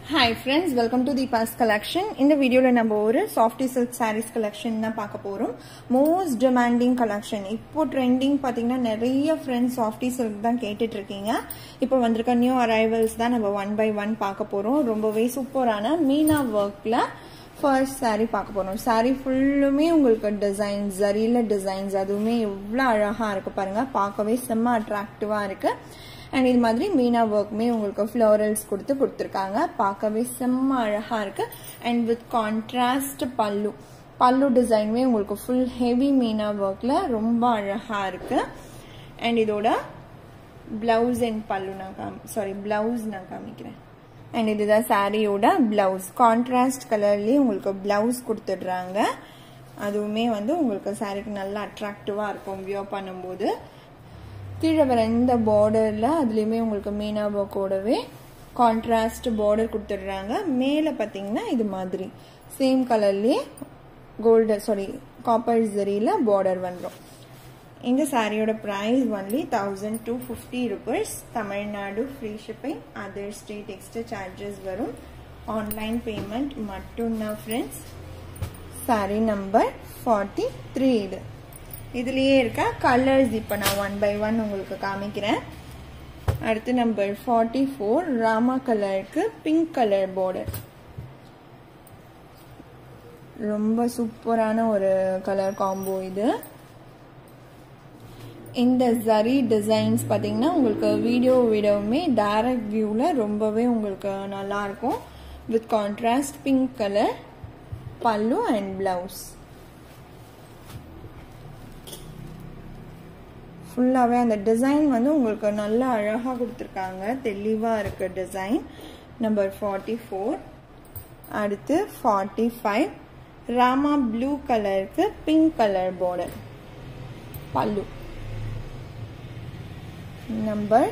hi friends welcome to the boss collection இந்த வீடியோவில் நம்ம ஒரு சாஃப்டி சில்க் சாரீஸ் கலெக்ஷன் தான் பார்க்க போகிறோம் மோஸ்ட் டிமாண்டிங் கலெக்ஷன் இப்போ ட்ரெண்டிங் பார்த்தீங்கன்னா நிறைய ஃப்ரெண்ட்ஸ் சாஃப்டி சில்க் தான் கேட்டுட்டு இருக்கீங்க இப்போ வந்திருக்க நியூ அரைவல்ஸ் தான் நம்ம ஒன் பை ஒன் பார்க்க போகிறோம் ரொம்பவே சூப்பரான மீனா ஒர்க்கில் ஃபர்ஸ்ட் சாரீ பார்க்க போகிறோம் சாரீ ஃபுல்லுமே உங்களுக்கு டிசைன்ஸ் ஜரியில் டிசைன்ஸ் அதுவுமே எவ்வளோ அழகாக இருக்குது பாருங்கள் பார்க்கவே செம்ம அட்ராக்டிவாக இருக்குது அண்ட் இது மாதிரி மீனா ஒர்க்குமே உங்களுக்கு ஃப்ளோரல்ஸ் கொடுத்து கொடுத்துருக்காங்க பார்க்கவே செம்ம அழகாக இருக்குது அண்ட் வித் கான்ட்ராஸ்ட் பல்லு பல்லு டிசைனுமே உங்களுக்கு ஃபுல் ஹெவி மீனா ஒர்க்கில் ரொம்ப அழகாக இருக்குது அண்ட் இதோட பிளவுஸ் அண்ட் பல்லு நான் காமி சாரி பிளவுஸ் நான் காமிக்கிறேன் அண்ட் இதுதான் சாரியோட பிளவுஸ் கான்ட்ராஸ்ட் கலர்லேயே உங்களுக்கு பிளவுஸ் கொடுத்துடுறாங்க அதுவுமே வந்து உங்களுக்கு சாரிக்கு நல்லா அட்ராக்டிவாக இருக்கும் வியோ பண்ணும்போது கீழே வர இந்த பார்டரில் அதுலேயுமே உங்களுக்கு மீனா ஒர்க்கோடவே கான்ட்ராஸ்ட் பார்டர் கொடுத்துடுறாங்க மேலே பார்த்தீங்கன்னா இது மாதிரி சேம் கலர்லேயே கோல்டு சாரி காப்பர் ஜரியில் பார்டர் வந்துடும் இந்த சாரியோட price only thousand two fifty rupees Tamil Nadu free shipping other state extra charges வரும் ஆன்லைன் பேமெண்ட் மட்டும்தான் friends sari number forty three இது இதுலேயே இருக்க கலர்ஸ் இப்போ நான் ஒன் பை ஒன் உங்களுக்கு காமிக்கிறேன் அடுத்து நம்பர் ஃபார்ட்டி ஃபோர் ராமா கலருக்கு பிங்க் கலர் பார்டர் ரொம்ப சூப்பரான ஒரு கலர் காம்போ இது இந்த ஜரி டிசைன்ஸ் பார்த்தீங்கன்னா உங்களுக்கு வீடியோ விடவுமே டைரக்ட் வியூவில் ரொம்பவே உங்களுக்கு நல்லாயிருக்கும் வித் கான்ட்ராஸ்ட் பிங்க் கலர் பல்லு அண்ட் பிளவுஸ் ஃபுல்லாகவே அந்த டிசைன் வந்து உங்களுக்கு நல்லா அழகாக கொடுத்துருக்காங்க தெளிவாக இருக்க டிசைன் நம்பர் ஃபார்ட்டி ஃபோர் அடுத்து ஃபார்ட்டி ஃபைவ் ராமா ப்ளூ கலருக்கு பிங்க் கலர் பார்டர் பல்லு நம்பர்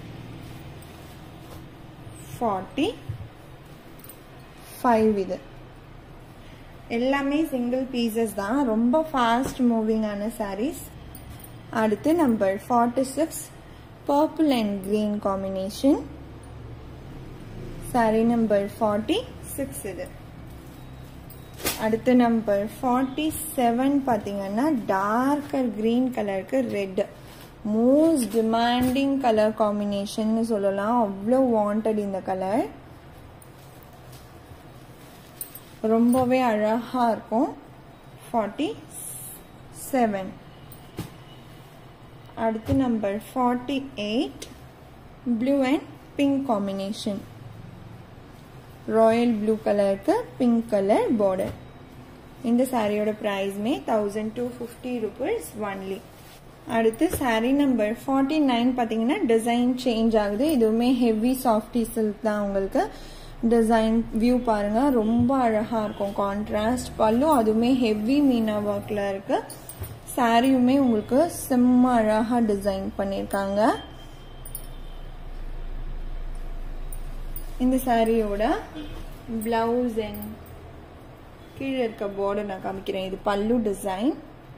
ஃபார்ட்டி ஃபைவ் இது எல்லாமே சிங்கிள் பீசஸ் தான் ரொம்ப ஃபாஸ்ட் மூவிங்கான சாரீஸ் அடுத்து number forty six purple and green combination sari number forty six இது அடுத்து நம்பர் ஃபார்ட்டி செவன் பார்த்தீங்கன்னா டார்க்கர் கிரீன் கலருக்கு red most demanding colour combination சொல்லலாம் அவ்வளோ வாண்டட் இந்த கலர் ரொம்பவே அழகாக இருக்கும் ஃபார்ட்டி செவன் அடுத்து number forty eight blue and pink combination royal blue கலருக்கு பிங்க் கலர் பார்டர் இந்த சாரியோட ப்ரைஸ்மே thousand two fifty rupees only அடுத்து சாரீ நம்பர் ஃபார்ட்டி நைன் பார்த்தீங்கன்னா டிசைன் சேஞ்ச் ஆகுது இதுவுமே ஹெவி சாஃப்டி சில்க் தான் உங்களுக்கு டிசைன் வியூ பாருங்க ரொம்ப அழகாக இருக்கும் கான்ட்ராஸ்ட் பல்லு அதுவுமே ஹெவி மீனா ஒர்க்கில் இருக்குது சாரியுமே உங்களுக்கு செம்ம அழகாக டிசைன் பண்ணியிருக்காங்க இந்த சாரியோட பிளவுஸ் அண்ட் கீழே இருக்க பார்டர் நான் காமிக்கிறேன் இது பல்லு டிசைன்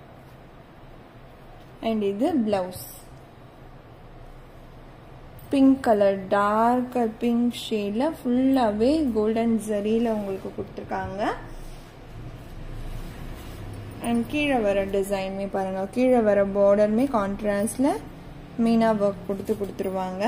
அண்ட் இது blouse pink colour darker pink ஷேடில் ஃபுல்லாகவே கோல்டன் ஜரியில் உங்களுக்கு கொடுத்துருக்காங்க அண்ட் கீழே வர டிசைனுமே பாருங்கள் கீழே வர பார்டருமே கான்ட்ராஸ்டில் மீனா ஒர்க் கொடுத்து கொடுத்துருவாங்க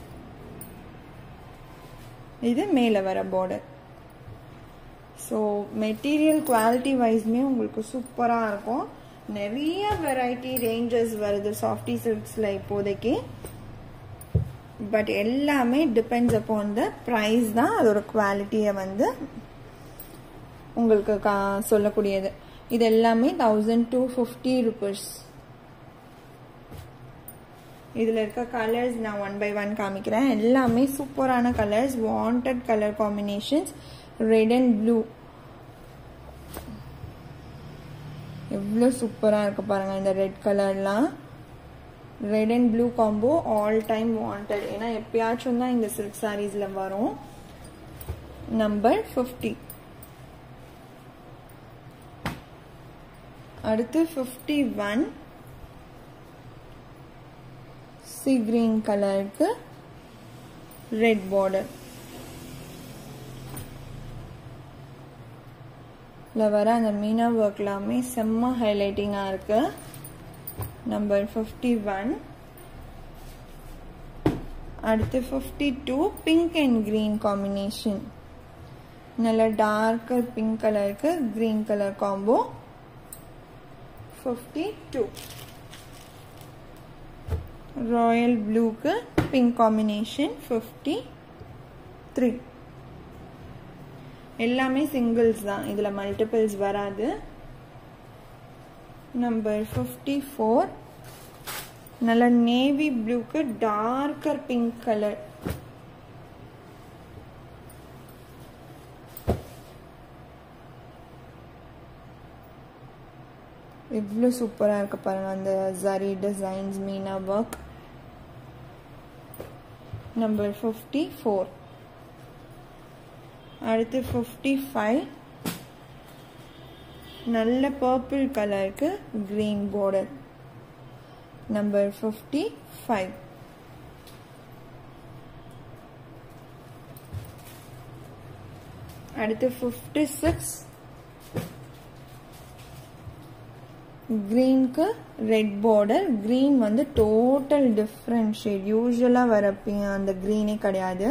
இது மேலே வர பார்டர் ஸோ மெட்டீரியல் குவாலிட்டி வைஸ்மே உங்களுக்கு சூப்பராக இருக்கும் நிறைய வெரைட்டி ரேஞ்சஸ் வருது சாஃப்டி சில்க்ஸில் இப்போதைக்கு பட் எல்லாமே டிபெண்ட்ஸ் அப்பான் த ப்ரைஸ் தான் அதோட குவாலிட்டியை வந்து உங்களுக்கு கா சொல்லக்கூடியது இது எல்லாமே தௌசண்ட் டூ ஃபிஃப்டி ருபீஸ் இதில் இருக்க கலர்ஸ் நான் ஒன் பை ஒன் காமிக்கிறேன் எல்லாமே சூப்பரான colours wanted colour combinations red and blue எவ்வளோ சூப்பராக இருக்கு பாருங்கள் இந்த ரெட் கலர்லாம் red and blue combo all time wanted ஏன்னா எப்பயாச்சும் தான் இந்த சில்க் சாரீஸில் வரும் நம்பர் ஃபிஃப்டி அடுத்து ஃபிஃப்டி ஒன் சி கிரீன் கலருக்கு ரெட் பார்டர் இதில் வர அந்த மீனா ஒர்க் எல்லாமே செம்ம ஹைலைட்டிங்காக இருக்கு நம்பர் ஃபிஃப்டி ஒன் அடுத்து fifty two pink and green combination நல்ல டார்க்கர் பிங்க் கலருக்கு green colour combo fifty two Royal ப்ளூக்கு பிங்க் காம்பினேஷன் ஃபிஃப்டி த்ரீ எல்லாமே சிங்கிள்ஸ் தான் இதில் மல்டிபிள்ஸ் வராது நம்பர் ஃபிஃப்டி ஃபோர் நல்ல நேவி ப்ளூக்கு டார்க்கர் பிங்க் கலர் எவ்வளோ சூப்பராக இருக்கு பாருங்க அந்த ஜரி டிசைன்ஸ் மீனா ஒர்க் நம்பர் ஃபிஃப்டி ஃபோர் அடுத்து ஃபிஃப்டி ஃபைவ் நல்ல பர்பிள் கலருக்கு green border number fifty five அடுத்து ஃபிஃப்டி சிக்ஸ் க்ரீனுக்கு ரெட் பார்டர் க்ரீன் வந்து டோட்டல் டிஃப்ரெண்ட் ஷேட் யூஸ்வலாக வரப்பீங்க அந்த க்ரீனே கிடையாது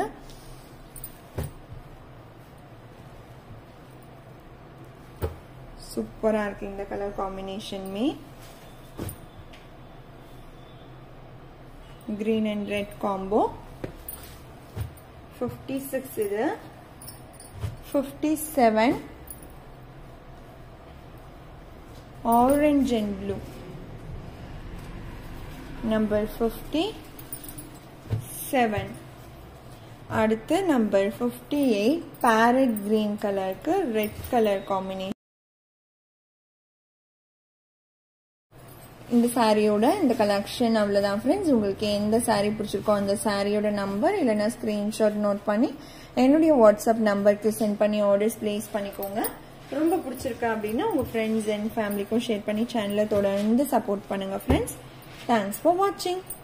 சூப்பராக இருக்கு இந்த கலர் காம்பினேஷனுமே green and red combo 56 இது 57 orange and blue number 57 அடுத்து நம்பர் 58 parrot green கலருக்கு ரெட் கலர் காம்பினேஷன் இந்த சாரியோட இந்த கலெக்ஷன் அவ்வளோதான் ஃப்ரெண்ட்ஸ் உங்களுக்கு எந்த சாரீ பிடிச்சிருக்கோ அந்த சாரியோட நம்பர் இல்லைன்னா ஸ்க்ரீன்ஷாட் நோட் பண்ணி என்னுடைய வாட்ஸ்அப் நம்பருக்கு சென்ட் பண்ணி ஆர்டர்ஸ் பிளேஸ் பண்ணிக்கோங்க ரொம்ப பிடிச்சிருக்கா அப்படின்னா உங்கள் ஃப்ரெண்ட்ஸ் அண்ட் ஃபேமிலிக்கும் ஷேர் பண்ணி சேனலை தொடர்ந்து சப்போர்ட் பண்ணுங்கள் ஃப்ரெண்ட்ஸ் தேங்க்ஸ் ஃபார் வாட்சிங்